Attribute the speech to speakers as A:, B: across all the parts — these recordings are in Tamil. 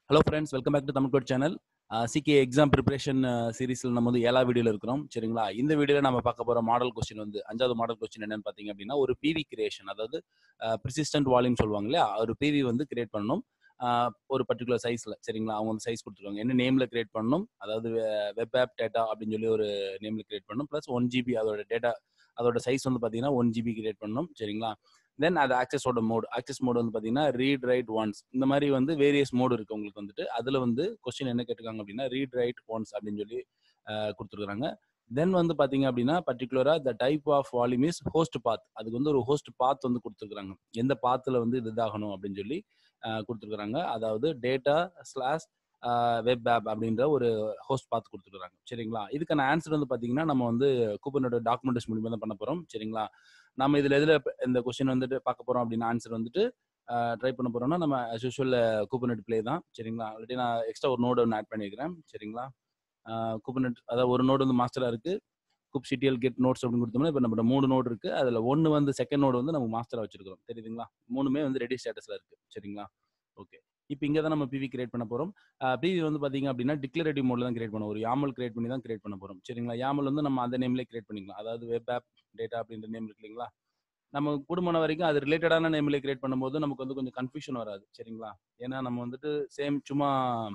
A: hello friends welcome back to Tamil code channel CK exam preparation சீரிஸில் நம்ம வந்து ஏழா வீடியோவில் இருக்கிறோம் சரிங்களா இந்த வீடியோவில் நம்ம பார்க்க போகிற மாடல் கொஸ்டின் வந்து அஞ்சாவது மாடல் கொஸ்டின் என்னன்னு பார்த்தீங்க அப்படின்னா ஒரு பிவி கிரியேஷன் அதாவது ப்ரிசிஸ்டன்ட் வால்யூம் சொல்லுவாங்க இல்லையா ஒரு பிவி வந்து கிரியேட் பண்ணணும் ஆஹ் ஒரு பர்டிகுலர் சைஸில் சரிங்களா அவங்க வந்து சைஸ் கொடுத்துருவாங்க என்ன நேமில் கிரியேட் பண்ணணும் அதாவது வெப் ஆப் டேட்டா அப்படின்னு சொல்லி ஒரு நேமில் கிரியேட் பண்ணணும் ப்ளஸ் ஒன் ஜிபி அதோட டேட்டா அதோட சைஸ் வந்து பார்த்தீங்கன்னா ஒன் ஜிபி கிரியேட் பண்ணணும் சரிங்களா தென் அது ஆக்சஸோட மோட் ஆக்சஸ் மோட் வந்து பார்த்தீங்கன்னா ரீட் ரைட் ஒன்ஸ் இந்த மாதிரி வந்து வேரியஸ் மோடு இருக்கு உங்களுக்கு வந்துட்டு அதில் வந்து கொஸ்டின் என்ன கேட்டிருக்காங்க அப்படின்னா ரீட் ரைட் ஒன்ஸ் அப்படின்னு சொல்லி கொடுத்துருக்காங்க தென் வந்து பார்த்தீங்க அப்படின்னா பர்டிகுலராக the type of volume is host path அதுக்கு வந்து ஒரு ஹோஸ்ட் பாத் வந்து கொடுத்துருக்காங்க எந்த பாத்தில் வந்து இது இதாகணும் அப்படின்னு சொல்லி கொடுத்துருக்குறாங்க அதாவது டேட்டா ஸ்லாஷ் வெப் ஆப் அப்படின்ற ஒரு ஹோஸ்ட் பார்த்து கொடுத்துருக்காங்க சரிங்களா இதுக்கான ஆன்சர் வந்து பார்த்தீங்கன்னா நம்ம வந்து கூப்பனோட டாக்குமெண்டேஷன் மூலியமாக தான் பண்ண போகிறோம் சரிங்களா நம்ம இதில் எதில் இந்த கொஸ்டின் வந்துட்டு பார்க்க போகிறோம் அப்படின்னு ஆன்சர் வந்துட்டு ட்ரை பண்ண போகிறோம்னா நம்ம அஸ் யூஷுவல் கூப்பனெட் ப்ளே தான் சரிங்களா ஆல்ரெடி நான் எக்ஸ்ட்ரா ஒரு நோடு ஒன்று ஆட் பண்ணியிருக்கிறேன் சரிங்களா கூப்பனெட் அதாவது ஒரு நோடு வந்து மாஸ்டராக இருக்குது குப் சிடிஎல் கெட் நோட்ஸ் அப்படின்னு கொடுத்தோம்னா இப்போ நம்ம மூணு நோடு இருக்குது அதில் ஒன்று வந்து செகண்ட் நோடு வந்து நம்ம மாஸ்டராக வச்சிருக்கிறோம் தெரியுதுங்களா மூணுமே வந்து ரெடி ஸ்டேட்டஸில் இருக்குது சரிங்களா ஓகே இப்போ இங்கே தான் நம்ம பிவி கிரியேட் பண்ண போகிறோம் பிவி வந்து பார்த்தீங்க அப்படின்னா டிக்ளரேட்டிவ் மோடில் தான் கிரியேட் பண்ணுவோம் ஒரு யாமல் கிரியேட் பண்ணி தான் கிரியேட் பண்ண போகிறோம் சரிங்களா யாமல் வந்து நம்ம அந்த நேம்லேயே கிரியேட் பண்ணிக்கலாம் அதாவது வெப் ஆப் டேட்டா அப்படின்ற நேம் இருக்கு இல்லைங்களா நம்ம குடும்பம் வரைக்கும் அது ரிலேட்டடான நேம்ல கிரியேட் பண்ணும்போது நமக்கு வந்து கொஞ்சம் கன்ஃபியூஷன் வராது சரிங்களா ஏன்னா நம்ம வந்துட்டு சேம் சும்மா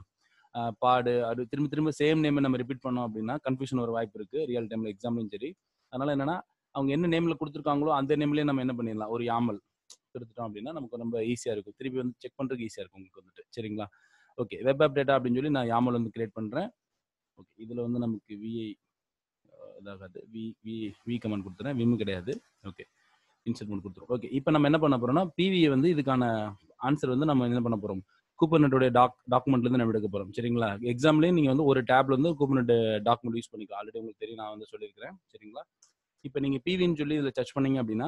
A: பாடு அது திரும்ப திரும்ப சேம் நேம் நம்ம ரிப்பீட் பண்ணோம் அப்படின்னா கன்ஃபியூஷன் வர வாய்ப்பு இருக்கு ரியல் டைம்ல எக்ஸாம்லையும் சரி அதனால என்னன்னா அவங்க என்ன நேம்ல கொடுத்துருக்காங்களோ அந்த நேம்லயே நம்ம என்ன பண்ணிடலாம் ஒரு யாமல் கொடுத்துட்டோம் அப்படின்னா நமக்கு ரொம்ப ஈஸியா இருக்கும் திருப்பி வந்து செக் பண்றதுக்கு ஈஸியா இருக்கும் உங்களுக்கு வந்துட்டு சரிங்களா ஓகே வெப் ஆப் டேட்டா அப்படின்னு சொல்லி நான் யாமல் வந்து கிரியேட் பண்றேன் ஓகே இதுல வந்து நமக்கு விஐ இதாகாது வி வி வி கமெண்ட் கொடுத்துறேன் விம் கிடையாது ஓகே இன்சர்ட் பண்ணி கொடுத்துரும் ஓகே இப்போ நம்ம என்ன பண்ண போறோம்னா பிவியை வந்து இதுக்கான ஆன்சர் வந்து நம்ம என்ன பண்ண போறோம் கூப்பர்நெட்டோட டாக் டாக்குமெண்ட்ல இருந்து நம்ம எடுக்க போறோம் சரிங்களா எக்ஸாம்லேயே நீங்க வந்து ஒரு டேப்ல வந்து கூப்பர்நெட் டாக்குமெண்ட் யூஸ் பண்ணிக்கலாம் ஆல்ரெடி உங்களுக்கு தெரியும் நான் வந்து சொல்லியிருக்கிறேன் சரிங்களா இப்போ நீங்க பிவின்னு சொல்லி இதில் சர்ச் பண்ணீங்க அப்படின்னா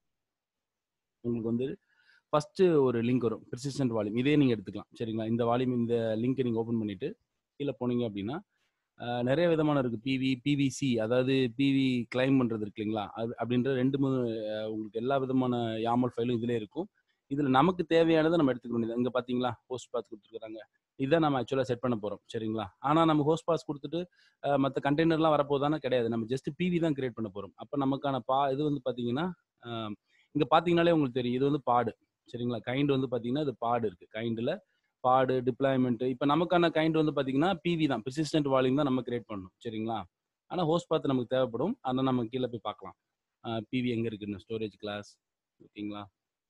A: உங்களுக்கு வந்து ஃபர்ஸ்ட் ஒரு லிங்க் வரும் பெர்சிஸ்டன்ட் வால்யூம் இதே நீங்க எடுத்துக்கலாம் சரிங்களா இந்த வால்யூம் இந்த லிங்க்கை நீங்க ஓப்பன் பண்ணிட்டு கீழே போனீங்க அப்படின்னா நிறைய விதமான இருக்கு பிவி பிவிசி அதாவது பிவி கிளைம் பண்றது இருக்கு இல்லைங்களா அது அப்படின்ற ரெண்டு மூணு உங்களுக்கு எல்லா விதமான யாமல் ஃபைலும் இதுல இருக்கும் இதுல நமக்கு தேவையானதை நம்ம எடுத்துக்க வேண்டியது இங்க பாத்தீங்களா ஹோஸ்ட் பாஸ் கொடுத்துருக்காங்க இதான் நம்ம ஆக்சுவலா செட் பண்ண போறோம் சரிங்களா ஆனா நம்ம ஹோஸ்ட் பாஸ் கொடுத்துட்டு மற்ற கண்டெய்னர்லாம் வரப்போதானே கிடையாது நம்ம ஜஸ்ட் பிவி தான் கிரியேட் பண்ண போறோம் அப்ப நமக்கான பா இது வந்து பாத்தீங்கன்னா இங்க பாத்தீங்கன்னாலே உங்களுக்கு தெரியும் இது வந்து பாடு சரிங்களா கைண்ட் வந்து பாத்தீங்கன்னா இது பாடு இருக்கு கைண்டில் பாடு டிப்ளாய்மெண்ட் இப்போ நமக்கான கைண்ட் வந்து பார்த்தீங்கன்னா பிவி தான் பெர்சிஸ்டன்ட் வால்யூம் தான் நம்ம கிரியேட் பண்ணணும் சரிங்களா ஆனால் ஹோஸ்ட் பார்த்து நமக்கு தேவைப்படும் அதை நம்ம கீழே போய் பார்க்கலாம் பிவி எங்கே இருக்குன்னு ஸ்டோரேஜ் கிளாஸ் ஓகேங்களா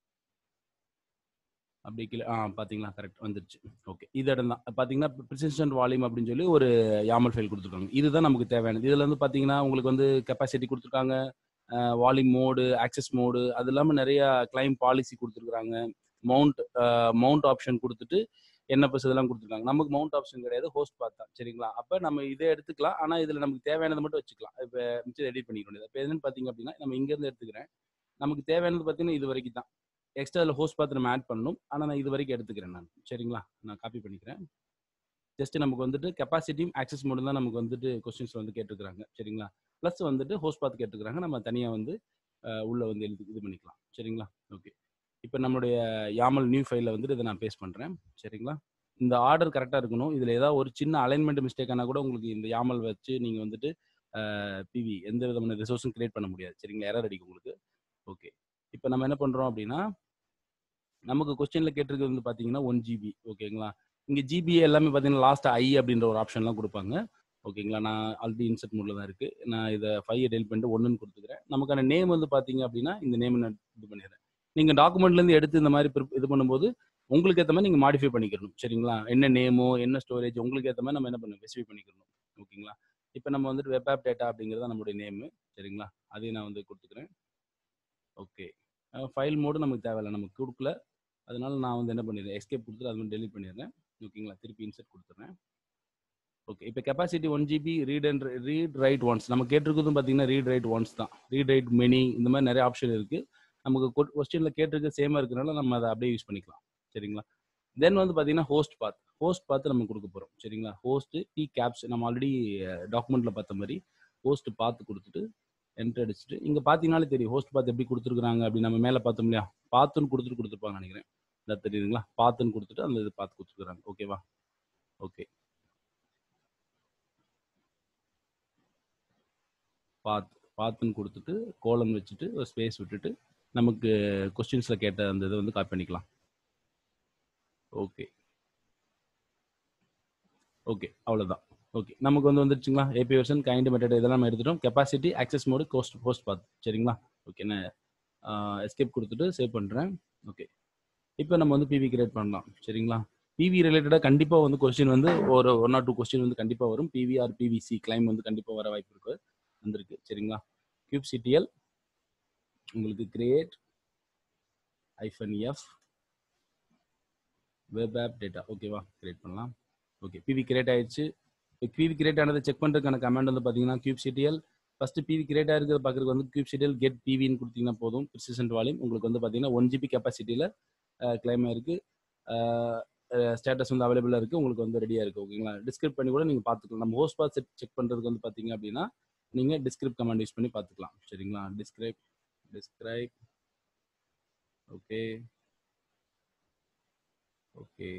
A: அப்படி கீழே ஆ பார்த்தீங்களா கரெக்ட் வந்துருச்சு ஓகே இது இடம் தான் பார்த்தீங்கன்னா பெர்சிஸ்டன்ட் வால்யூம் அப்படின்னு சொல்லி ஒரு யாமல் ஃபைல் கொடுத்துருக்காங்க இதுதான் நமக்கு தேவையானது இதில் வந்து பார்த்தீங்கன்னா உங்களுக்கு வந்து கெப்பாசிட்டி கொடுத்துருக்காங்க வால்யூம் மோடு ஆக்சஸ் மோடு அது இல்லாமல் நிறைய கிளைம் பாலிசி கொடுத்துருக்குறாங்க மவுண்ட் மவுண்ட் ஆப்ஷன் கொடுத்துட்டு என்ன பஸ் இதெல்லாம் கொடுத்துருக்காங்க நமக்கு மவுண்ட் ஆப்ஷன் கிடையாது ஹோஸ்ட் பார்த்தா சரிங்களா அப்போ நம்ம இதை எடுத்துக்கலாம் ஆனால் இதில் நமக்கு தேவையானது மட்டும் வச்சுக்கலாம் இப்போ மிச்சம் எடிட் பண்ணிக்க வேண்டியது இப்போ என்னன்னு பார்த்தீங்க அப்படின்னா நம்ம இங்கேருந்து எடுத்துக்கிறேன் நமக்கு தேவையானது பார்த்தீங்கன்னா இது வரைக்கும் தான் எக்ஸ்ட்ரா அதில் ஹோஸ்ட் பார்த்து நம்ம ஆட் பண்ணணும் ஆனால் நான் இது வரைக்கும் எடுத்துக்கிறேன் நான் சரிங்களா நான் காப்பி பண்ணிக்கிறேன் ஜஸ்ட் நமக்கு வந்துட்டு கெப்பாசிட்டியும் ஆக்சஸ் மோடு தான் நமக்கு வந்துட்டு கொஸ்டின்ஸ் வந்து கேட்டுருக்காங்க சரிங்களா ப்ளஸ் வந்துட்டு ஹோஸ்ட் பார்த்து கேட்டுருக்காங்க நம்ம தனியாக வந்து உள்ள வந்து எழுதி இது பண்ணிக்கலாம் சரிங்களா ஓகே இப்போ நம்மளுடைய யாமல் நியூ ஃபைலில் வந்துட்டு இதை நான் பேஸ்ட் பண்ணுறேன் சரிங்களா இந்த ஆர்டர் கரெக்டாக இருக்கணும் இதில் ஏதாவது ஒரு சின்ன அலைன்மெண்ட் மிஸ்டேக் ஆனால் கூட உங்களுக்கு இந்த யாமல் வச்சு நீங்கள் வந்துட்டு பிவி எந்த விதமான ரிசோர்ஸும் கிரியேட் பண்ண முடியாது சரிங்களா எரர் அடிக்கும் உங்களுக்கு ஓகே இப்போ நம்ம என்ன பண்ணுறோம் அப்படின்னா நமக்கு கொஸ்டினில் கேட்டிருக்கிறது வந்து பார்த்தீங்கன்னா ஒன் ஜிபி ஓகேங்களா இங்கே ஜிபி எல்லாமே பார்த்தீங்கன்னா லாஸ்ட் ஐ அப்படின்ற ஒரு ஆப்ஷன்லாம் கொடுப்பாங்க ஓகேங்களா நான் ஆல்ரெடி இன்செர்ட் மோடில் தான் இருக்குது நான் இதை ஃபைவ் டெல் பண்ணிட்டு ஒன்றுன்னு கொடுத்துக்கிறேன் நமக்கான நேம் வந்து பார்த்தீங்க அப்படின்னா இந்த நேம் நான் இது பண்ணிடுறேன் நீங்கள் டாக்குமெண்ட்லேருந்து எடுத்து இந்த மாதிரி இது பண்ணும்போது உங்களுக்கு ஏற்ற மாதிரி நீங்கள் மாடிஃபை பண்ணிக்கணும் சரிங்களா என்ன நேமோ என்ன ஸ்டோரேஜ் உங்களுக்கு ஏற்ற மாதிரி நம்ம என்ன பண்ணணும் ஸ்பெசிஃபை பண்ணிக்கணும் ஓகேங்களா இப்போ நம்ம வந்துட்டு வெப் ஆப் டேட்டா அப்படிங்கிறது நம்மளுடைய நேமு சரிங்களா அதையும் நான் வந்து கொடுத்துக்கிறேன் ஓகே ஃபைல் மோடு நமக்கு தேவையில்லை நமக்கு கொடுக்கல அதனால நான் வந்து என்ன பண்ணிடுறேன் எஸ்கேப் கொடுத்துட்டு அது வந்து டெலிட் பண்ணிடுறேன் ஓகேங்களா திருப்பி இன்செர்ட் கொடுத்துட்றேன் ஓகே இப்போ capacity one GB read and read write once நம்ம கேட்டிருக்கிறதும் பார்த்தீங்கன்னா ரீட் ரைட் ஒன்ஸ் தான் ரீட் ரைட் மெனி இந்த மாதிரி நிறைய ஆப்ஷன் இருக்குது நமக்கு கொஸ்டினில் கேட்டிருக்க சேமாக இருக்கிறனால நம்ம அதை அப்படியே யூஸ் பண்ணிக்கலாம் சரிங்களா தென் வந்து பார்த்தீங்கன்னா ஹோஸ்ட் பாத் ஹோஸ்ட் பார்த்து நம்ம கொடுக்க போகிறோம் சரிங்களா ஹோஸ்ட் டி கேப்ஸ் நம்ம ஆல்ரெடி டாக்குமெண்ட்டில் பார்த்த மாதிரி ஹோஸ்ட் பார்த்து கொடுத்துட்டு என்ட்ரு அடிச்சுட்டு இங்கே பார்த்தீங்கனாலே தெரியும் ஹோஸ்ட் பார்த்து எப்படி கொடுத்துருக்காங்க அப்படி நம்ம மேலே பார்த்தோம் இல்லையா பார்த்துன்னு கொடுத்துட்டு கொடுத்துருப்பாங்க நினைக்கிறேன் இதாக தெரியுதுங்களா பார்த்துன்னு கொடுத்துட்டு அந்த இது பார்த்து கொடுத்துருக்காங்க ஓகேவா ஓகே பாத் பாத்துன்னு கொடுத்துட்டு கோலம் வச்சுட்டு ஒரு ஸ்பேஸ் விட்டுட்டு நமக்கு கொஸ்டின்ஸில் கேட்ட அந்த இதை வந்து காப்பி பண்ணிக்கலாம் ஓகே ஓகே அவ்வளோதான் ஓகே நமக்கு வந்து வந்துருச்சுங்களா ஏபி வெர்ஷன் கைண்ட் மெத்தட் இதெல்லாம் நம்ம எடுத்துட்டோம் capacity access mode host post path சரிங்களா ஓகே நான் எஸ்கேப் கொடுத்துட்டு சேவ் பண்ணுறேன் ஓகே இப்போ நம்ம வந்து பிவி கிரியேட் பண்ணலாம் சரிங்களா பிவி ரிலேட்டடாக கண்டிப்பாக வந்து கொஸ்டின் வந்து ஒரு ஒன் ஆர் டூ கொஸ்டின் வந்து கண்டிப்பாக வரும் பிவி ஆர் பிவிசி கிளைம் வந்து கண்டிப்பாக வர வாய்ப்பு இருக்கு வந்திருக்கு சரிங்களா கியூப் சிடிஎல் உங்களுக்கு create hyphen F web app data ஓகேவா கிரியேட் பண்ணலாம் ஓகே பிவி கிரியேட் ஆயிடுச்சு பிவி கிரியேட் ஆனதை செக் பண்ணுறதுக்கான கமாண்ட் வந்து பார்த்தீங்கன்னா kube CTL first PV create ஆயிருக்கிறது பார்க்குறதுக்கு வந்து கியூப் சிடிஎல் கெட் பிவின்னு கொடுத்தீங்கன்னா போதும் ப்ரிசிசன்ட் வால்யூம் உங்களுக்கு வந்து பார்த்தீங்கன்னா ஒன் ஜிபி கெப்பாசிட்டியில் கிளைம் ஆயிருக்கு ஸ்டேட்டஸ் வந்து அவைலபிளாக இருக்குது உங்களுக்கு வந்து ரெடியாக இருக்குது ஓகேங்களா டிஸ்கிரிப் பண்ணி கூட நீங்கள் பார்த்துக்கலாம் நம்ம ஹோஸ்ட் பாத் செட் செக் பண்ணுறதுக்கு வந்து பார்த்தீங்க அப்படின்னா நீங்கள் டிஸ்கிரிப் கமாண்ட் யூஸ் பண்ணி பார்த்துக்கலாம் சரிங்களா describe describe okay okay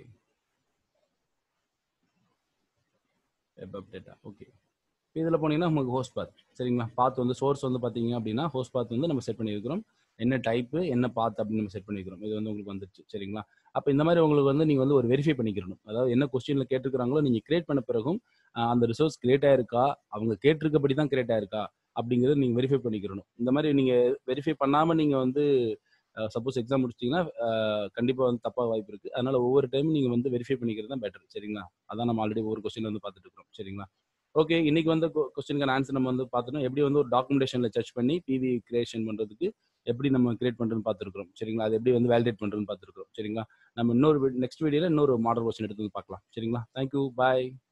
A: web data okay இதில் போனீங்கன்னா உங்களுக்கு ஹோஸ்ட் பாத் சரிங்களா பாத் வந்து சோர்ஸ் வந்து பார்த்தீங்க அப்படின்னா ஹோஸ்ட் பாத் வந்து நம்ம செட் பண்ணியிருக்கிறோம் என்ன டைப்பு என்ன பாத் அப்படின்னு நம்ம செட் பண்ணிக்கிறோம் இது வந்து உங்களுக்கு வந்துருச்சு சரிங்களா அப்போ இந்த மாதிரி உங்களுக்கு வந்து நீங்கள் வந்து ஒரு வெரிஃபை பண்ணிக்கிறணும் அதாவது என்ன கொஸ்டினில் கேட்டிருக்கிறாங்களோ நீங்கள் கிரியேட் பண்ண பிறகும் அந்த ரிசோர்ஸ் கிரியேட் ஆயிருக்கா அவங்க கேட்டிருக்கபடி தான் கிரியேட் ஆயிருக்கா அப்படிங்கிறத நீங்கள் வெரிஃபை பண்ணிக்கிறணும் இந்த மாதிரி நீங்கள் வெரிஃபை பண்ணாமல் நீங்கள் வந்து சப்போஸ் எக்ஸாம் முடிச்சிட்டிங்கன்னா கண்டிப்பாக வந்து தப்பாக வாய்ப்பு இருக்குது அதனால் ஒவ்வொரு டைமும் நீங்கள் வந்து வெரிஃபை பண்ணிக்கிறது தான் பெட்டர் சரிங்களா அதான் நம்ம ஆல்ரெடி ஒவ்வொரு கொஸ்டின் வந்து பார்த்துட்டு இருக்கிறோம் சரிங்களா ஓகே இன்னைக்கு வந்து கொஸ்டினுக்கான ஆன்சர் நம்ம வந்து பார்த்துட்டோம் எப்படி வந்து ஒரு டாக்குமெண்டேஷனில் சர்ச் பண்ணி பிவி கிரியேஷன் பண்ணுறதுக்கு எப்படி நம்ம கிரியேட் பண்ணுறதுன்னு பார்த்துருக்கோம் சரிங்களா அது எப்படி வந்து வேலிடேட் பண்ணுறதுன்னு பார்த்துருக்கோம் சரிங்களா நம்ம இன்னொரு நெக்ஸ்ட் வீடியோவில் இன்னொரு மாடல் கொஸ்டின் எடுத்து பார்க்கலாம் சரிங்களா தேங்க்யூ பாய்